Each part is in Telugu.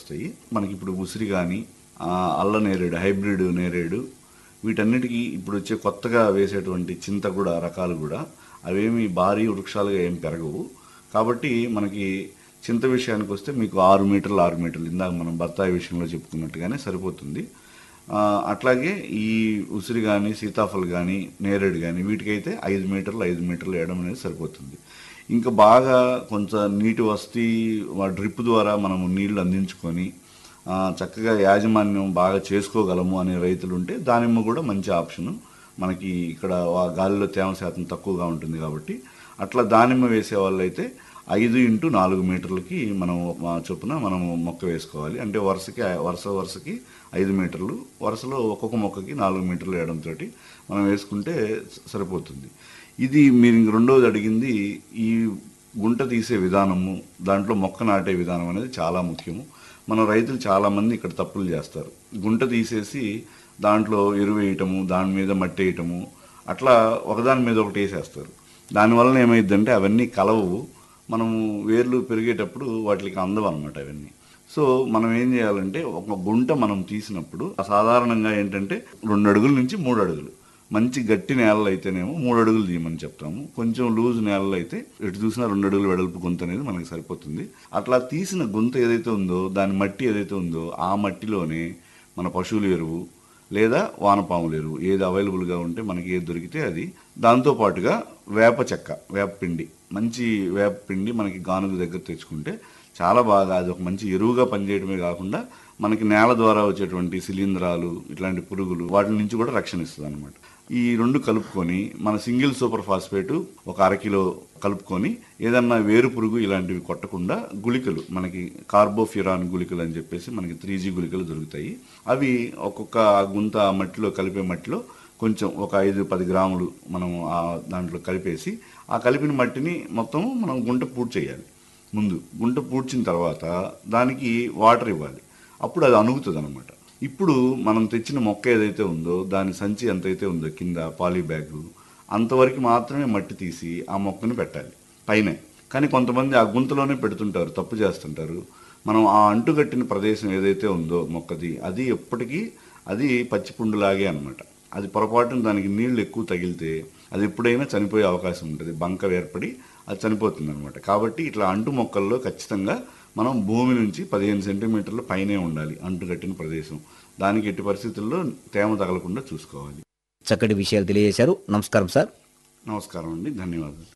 వస్తాయి మనకి ఇప్పుడు ఉసిరి కానీ అల్ల నేరేడు హైబ్రిడ్ నేరేడు వీటన్నిటికీ ఇప్పుడు వచ్చే కొత్తగా వేసేటువంటి చింత కూడా రకాలు కూడా అవేమి భారీ వృక్షాలుగా ఏం పెరగవు కాబట్టి మనకి చింత విషయానికి వస్తే మీకు ఆరు మీటర్లు ఆరు మీటర్లు ఇందాక మనం బత్తాయి విషయంలో చెప్పుకున్నట్టుగానే సరిపోతుంది ఆ, అట్లాగే ఈ ఉసిరి కానీ సీతాఫలం కానీ నేరేడు కానీ వీటికైతే ఐదు మీటర్లు ఐదు మీటర్లు వేయడం అనేది సరిపోతుంది ఇంకా బాగా కొంచెం నీటి వస్తీ డ్రిప్ ద్వారా మనము నీళ్లు అందించుకొని ఆ, చక్కగా యాజమాన్యం బాగా చేసుకోగలము అనే రైతులు ఉంటే దానిమ్మ కూడా మంచి ఆప్షను మనకి ఇక్కడ ఆ గాలిలో తేమ శాతం తక్కువగా ఉంటుంది కాబట్టి అట్లా దానిమ్మ వేసే వాళ్ళైతే ఐదు ఇంటూ నాలుగు మీటర్లకి మనం ఆ, చొప్పున మనం మొక్క వేసుకోవాలి అంటే వరుసకి వరుస వరుసకి ఐదు మీటర్లు వరుసలో ఒక్కొక్క మొక్కకి నాలుగు మీటర్లు వేయడంతో మనం వేసుకుంటే స- సరిపోతుంది ఇది మీరు ఇంక రెండోది అడిగింది ఈ గుంట తీసే విధానము దాంట్లో మొక్క నాటే విధానం అనేది చాలా ముఖ్యము మన రైతులు చాలామంది ఇక్కడ తప్పులు చేస్తారు గుంట తీసేసి దాంట్లో ఎరువు వేయటము దాని మీద మట్టి వేయటము అట్లా ఒకదాని మీద ఒకటి వేసేస్తారు దానివల్ల ఏమైందంటే అవన్నీ కలవవు మనము వేర్లు పెరిగేటప్పుడు వాటికి అందవు అనమాట అవన్నీ సో మనం ఏం చేయాలంటే ఒక గుంట మనం తీసినప్పుడు సాధారణంగా ఏంటంటే రెండు అడుగుల నుంచి మూడు అడుగులు మంచి గట్టి నేలలు అయితేనేమో మూడు అడుగులు తీయమని చెప్తాము కొంచెం లూజ్ నేలలు అయితే ఎటు చూసినా రెండు అడుగులు వెడల్పు గుంత అనేది మనకి సరిపోతుంది అట్లా తీసిన గుంత ఏదైతే ఉందో దాని మట్టి ఏదైతే ఉందో ఆ మట్టిలోనే మన పశువుల ఎరువు లేదా వానపాముల ఎరువు ఏది అవైలబుల్గా ఉంటే మనకి ఏది దొరికితే అది దాంతో పాటుగా వేప చెక్క వేప పిండి మంచి వేప పిండి మనకి గానుగ దగ్గర తెచ్చుకుంటే చాలా బాగా అది ఒక మంచి ఎరువుగా పనిచేయడమే కాకుండా మనకి నేల ద్వారా వచ్చేటువంటి శిలీంధ్రాలు ఇట్లాంటి పురుగులు వాటి నుంచి కూడా రక్షణ ఇస్తుంది అనమాట ఈ రెండు కలుపుకొని మన సింగిల్ సూపర్ ఫాస్ఫేట్ ఒక అరకిలో కలుపుకొని ఏదన్నా వేరు పురుగు ఇలాంటివి కొట్టకుండా గుళికలు మనకి కార్బోఫ్యూరాన్ గుళికలు అని చెప్పేసి మనకి త్రీ జీ గుళికలు దొరుకుతాయి అవి ఒక్కొక్క గుంత మట్టిలో కలిపే మట్టిలో కొంచెం ఒక ఐదు పది గ్రాములు మనం ఆ దాంట్లో కలిపేసి ఆ కలిపిన మట్టిని మొత్తం మనం గుంట పూర్తి చేయాలి ముందు గుంట పూడ్చిన తర్వాత దానికి వాటర్ ఇవ్వాలి అప్పుడు అది అణుగుతుంది అనమాట ఇప్పుడు మనం తెచ్చిన మొక్క ఏదైతే ఉందో దాని సంచి ఎంతైతే ఉందో కింద పాలీ బ్యాగ్ అంతవరకు మాత్రమే మట్టి తీసి ఆ మొక్కని పెట్టాలి పైనే కానీ కొంతమంది ఆ గుంతలోనే పెడుతుంటారు తప్పు చేస్తుంటారు మనం ఆ అంటుగట్టిన ప్రదేశం ఏదైతే ఉందో మొక్కది అది ఎప్పటికీ అది పచ్చిపుండులాగే అనమాట అది పొరపాటున దానికి నీళ్లు ఎక్కువ తగిలితే అది ఎప్పుడైనా చనిపోయే అవకాశం ఉంటుంది బంక ఏర్పడి అది చనిపోతుంది అనమాట కాబట్టి ఇట్లా అంటు మొక్కల్లో ఖచ్చితంగా మనం భూమి నుంచి పదిహేను సెంటీమీటర్ల పైనే ఉండాలి అంటు కట్టిన ప్రదేశం దానికి ఎట్టి పరిస్థితుల్లో తేమ తగలకుండా చూసుకోవాలి చక్కటి విషయాలు తెలియజేశారు నమస్కారం సార్ నమస్కారం అండి ధన్యవాదాలు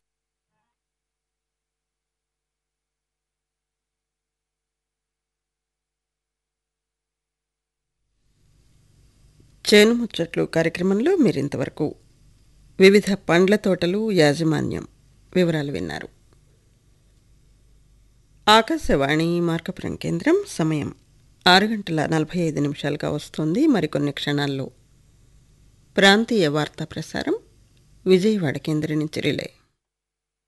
చేను ముచ్చట్లు కార్యక్రమంలో మీరింతవరకు వివిధ పండ్ల తోటలు యాజమాన్యం వివరాలు విన్నారు ఆకాశవాణి మార్కపురం కేంద్రం సమయం ఆరు గంటల నలభై ఐదు నిమిషాలుగా వస్తుంది మరికొన్ని క్షణాల్లో ప్రాంతీయ వార్తా ప్రసారం విజయవాడ కేంద్రం నుంచి రిలే